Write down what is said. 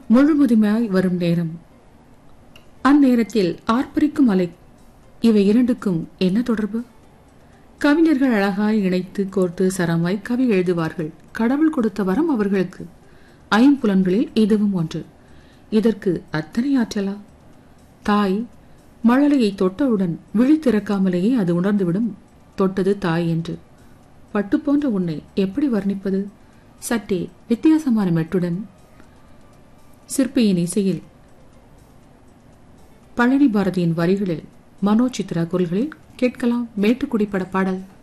முழுமுதுமையாய் வரும் நேரம் அந்நேரத்தில் ஆர்ப்பரிக்கும் அலை இவை இரண்டுக்கும் என்ன தொடர்பு கவிஞர்கள் அழகாய் இணைத்து கோர்த்து சரமாய் கவி எழுதுவார்கள் கடவுள் கொடுத்த வரம் அவர்களுக்கு ஐம்புலன்களில் இதுவும் ஒன்று இதற்கு அத்தனை ஆற்றலா தாய் மழலையை தொட்டவுடன் விழி திறக்காமலேயே அது உணர்ந்துவிடும் தொட்டது தாய் என்று பட்டு போன்ற உன்னை எப்படி வர்ணிப்பது சற்றே வித்தியாசமான மெட்டுடன் சிற்பியின் இசையில் பழனி பாரதியின் வரிகளில் மனோ சித்ரா குரல்களில் கேட்கலாம் மேட்டுக்குடி பட பாடல்